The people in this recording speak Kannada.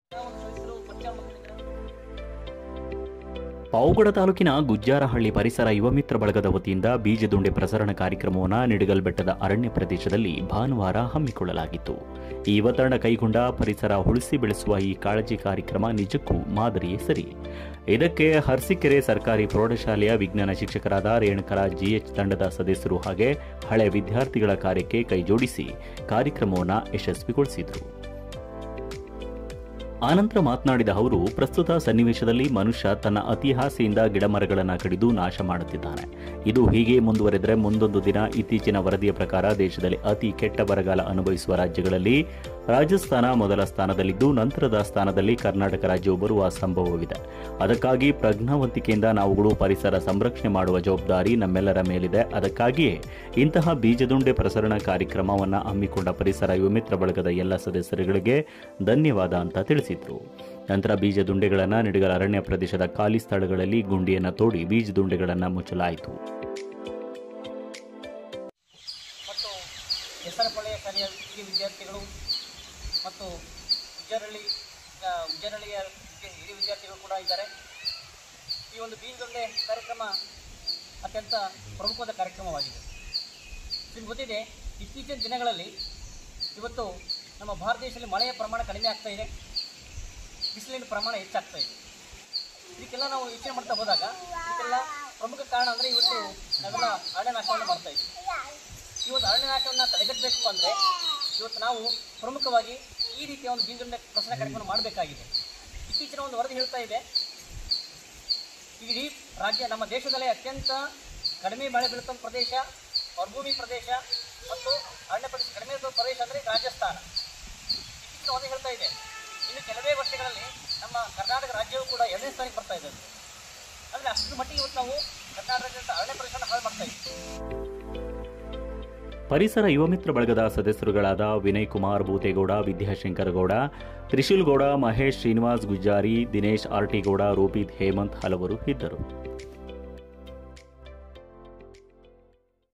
ಪಾವುಗಡ ತಾಲೂಕಿನ ಗುಜ್ಜಾರಹಳ್ಳಿ ಪರಿಸರ ಯುವ ಮಿತ್ರ ಬಳಗದ ವತಿಯಿಂದ ಬೀಜದುಂಡೆ ಪ್ರಸರಣ ಕಾರ್ಯಕ್ರಮವನ್ನು ನಿಡಗಲ್ ಬೆಟ್ಟದ ಅರಣ್ಯ ಪ್ರದೇಶದಲ್ಲಿ ಭಾನುವಾರ ಹಮ್ಮಿಕೊಳ್ಳಲಾಗಿತ್ತು ಈ ಅವತರಣ ಕೈಗೊಂಡ ಪರಿಸರ ಉಳಿಸಿ ಬೆಳೆಸುವ ಈ ಕಾಳಜಿ ಕಾರ್ಯಕ್ರಮ ನಿಜಕ್ಕೂ ಮಾದರಿಯೇ ಸರಿ ಇದಕ್ಕೆ ಹರ್ಸಿಕೆರೆ ಸರ್ಕಾರಿ ಪ್ರೌಢಶಾಲೆಯ ವಿಜ್ಞಾನ ಶಿಕ್ಷಕರಾದ ರೇಣುಕರ ಜಿಎಚ್ ತಂಡದ ಸದಸ್ಯರು ಹಾಗೆ ಹಳೆ ವಿದ್ಯಾರ್ಥಿಗಳ ಕಾರ್ಯಕ್ಕೆ ಕೈಜೋಡಿಸಿ ಕಾರ್ಯಕ್ರಮವನ್ನು ಯಶಸ್ವಿಗೊಳಿಸಿದರು ಆನಂತರ ಮಾತನಾಡಿದ ಅವರು ಪ್ರಸ್ತುತ ಸನ್ನಿವೇಶದಲ್ಲಿ ಮನುಷ್ಯ ತನ್ನ ಅತಿಹಾಸೆಯಿಂದ ಗಿಡಮರಗಳನ್ನು ಕಡಿದು ನಾಶ ಮಾಡುತ್ತಿದ್ದಾನೆ ಇದು ಹೀಗೆ ಮುಂದುವರೆದರೆ ಮುಂದೊಂದು ದಿನ ಇತ್ತೀಚಿನ ವರದಿಯ ಪ್ರಕಾರ ದೇಶದಲ್ಲಿ ಅತಿ ಕೆಟ್ಟ ಬರಗಾಲ ಅನುಭವಿಸುವ ರಾಜ್ಯಗಳಲ್ಲಿ ರಾಜಸ್ಥಾನ ಮೊದಲ ಸ್ಥಾನದಲ್ಲಿದ್ದು ನಂತರದ ಸ್ಥಾನದಲ್ಲಿ ಕರ್ನಾಟಕ ರಾಜ್ಯವು ಬರುವ ಸಂಭವವಿದೆ ಅದಕ್ಕಾಗಿ ಪ್ರಜ್ಞಾವಂತಿಕೆಯಿಂದ ನಾವುಗಳು ಪರಿಸರ ಸಂರಕ್ಷಣೆ ಮಾಡುವ ಜವಾಬ್ದಾರಿ ನಮ್ಮೆಲ್ಲರ ಮೇಲಿದೆ ಅದಕ್ಕಾಗಿಯೇ ಇಂತಹ ಬೀಜದುಂಡೆ ಪ್ರಸರಣ ಕಾರ್ಯಕ್ರಮವನ್ನು ಹಮ್ಮಿಕೊಂಡ ಪರಿಸರ ಯುವಮಿತ್ರ ಬಳಗದ ಎಲ್ಲ ಸದಸ್ಯರುಗಳಿಗೆ ಧನ್ಯವಾದ ಅಂತ ತಿಳಿಸಿದ್ರು ನಂತರ ಬೀಜದುಂಡೆಗಳನ್ನು ನಿಡಗಲ ಅರಣ್ಯ ಪ್ರದೇಶದ ಖಾಲಿ ಸ್ಥಳಗಳಲ್ಲಿ ಗುಂಡಿಯನ್ನು ತೋಡಿ ಬೀಜದುಂಡೆಗಳನ್ನು ಮುಚ್ಚಲಾಯಿತು ಮತ್ತು ಹೆಸರಪಳ್ಳಿಯ ಶಾಲೆಯ ಹಿರಿಯ ವಿದ್ಯಾರ್ಥಿಗಳು ಮತ್ತು ಉಜ್ಜರಳ್ಳಿ ಆ, ಉಜ್ಜರಳ್ಳಿಯ ವಿದ್ಯ- ಹಿರಿಯ ವಿದ್ಯಾರ್ಥಿಗಳು ಕೂಡ ಇದ್ದಾರೆ ಈ ಒಂದು ಬೀಜದೊಂದೆ ಕಾರ್ಯಕ್ರಮ ಅತ್ಯಂತ ಪ್ರಮುಖವಾದ ಕಾರ್ಯಕ್ರಮವಾಗಿದೆ ನಿಮ್ಗೆ ಗೊತ್ತಿದೆ ಇತ್ತೀಚಿನ ದಿನಗಳಲ್ಲಿ ಇವತ್ತು ನಮ್ಮ ಭಾರತ ದೇಶದಲ್ಲಿ ಮಳೆಯ ಪ್ರಮಾಣ ಕಡಿಮೆ ಆಗ್ತಾ ಇದೆ ಬಿಸಿಲಿನ ಪ್ರಮಾಣ ಹೆಚ್ಚಾಗ್ತಾ ಇದೆ ಇದಕ್ಕೆಲ್ಲ ನಾವು ಯೋಚನೆ ಮಾಡ್ತಾ ಹೋದಾಗ ಇದಕ್ಕೆಲ್ಲ ಪ್ರಮುಖ ಕಾರಣ ಅಂದರೆ ಇವತ್ತು ನಾವೆಲ್ಲ ಅರಣ್ಯ ನಾಶವನ್ನು ಮಾಡ್ತಾ ಇದ್ದೀವಿ ಈ ಒಂದು ಅರಣ್ಯ ನಾಶವನ್ನು ತಡೆಗಟ್ಟಬೇಕು ಅಂದರೆ ಇವತ್ತು ನಾವು ಪ್ರಮುಖವಾಗಿ ಈ ರೀತಿಯ ಒಂದು ಬೀಜಗಂಡೆ ಪ್ರಸರಣ ಕಾರ್ಯಕ್ರಮ ಮಾಡಬೇಕಾಗಿದೆ ಇತ್ತೀಚಿನ ಒಂದು ವರದಿ ಹೇಳ್ತಾ ಇದೆ ಇಡೀ ರಾಜ್ಯ ನಮ್ಮ ದೇಶದಲ್ಲೇ ಅತ್ಯಂತ ಕಡಿಮೆ ಮಳೆ ಬೀಳುತ್ತ ಪ್ರದೇಶ ಮರುಭೂಮಿ ಪ್ರದೇಶ ಮತ್ತು ಅರಣ್ಯ ಪ್ರದೇಶ ಕಡಿಮೆ ಇರುವ ಪ್ರದೇಶ ಅಂದರೆ ರಾಜಸ್ಥಾನ ಇತ್ತೀಚಿನ ವರದಿ ಹೇಳ್ತಾ ಇದೆ ಇನ್ನು ಕೆಲವೇ ವರ್ಷಗಳಲ್ಲಿ ನಮ್ಮ ಕರ್ನಾಟಕ ರಾಜ್ಯವು ಕೂಡ ಎರಡನೇ ಸ್ಥಾನಕ್ಕೆ ಬರ್ತಾ ಇದೆ ಅಂದರೆ ಅಷ್ಟರ ಮಟ್ಟಿಗೆ ಇವತ್ತು ನಾವು ಕರ್ನಾಟಕದ ಅರಣ್ಯ ಪ್ರದೇಶವನ್ನು ಹಾಳು ಮಾಡ್ತಾ ಇದ್ದೀವಿ ಪರಿಸರ ಯುವ ಮಿತ್ರ ಬಳಗದ ಸದಸ್ಯರುಗಳಾದ ವಿನಯ್ ಕುಮಾರ್ ಭೂತೇಗೌಡ ವಿದ್ಯಾಶಂಕರ್ ಗೌಡ ತ್ರಿಶೂಲ್ ಗೌಡ ಮಹೇಶ್ ಶ್ರೀನಿವಾಸ್ ಗುಜ್ಜಾರಿ ದಿನೇಶ್ ಆರ್ಟಿಗೌಡ ರೂಪಿತ್ ಹೇಮಂತ್ ಹಲವರು ಇದ್ದರು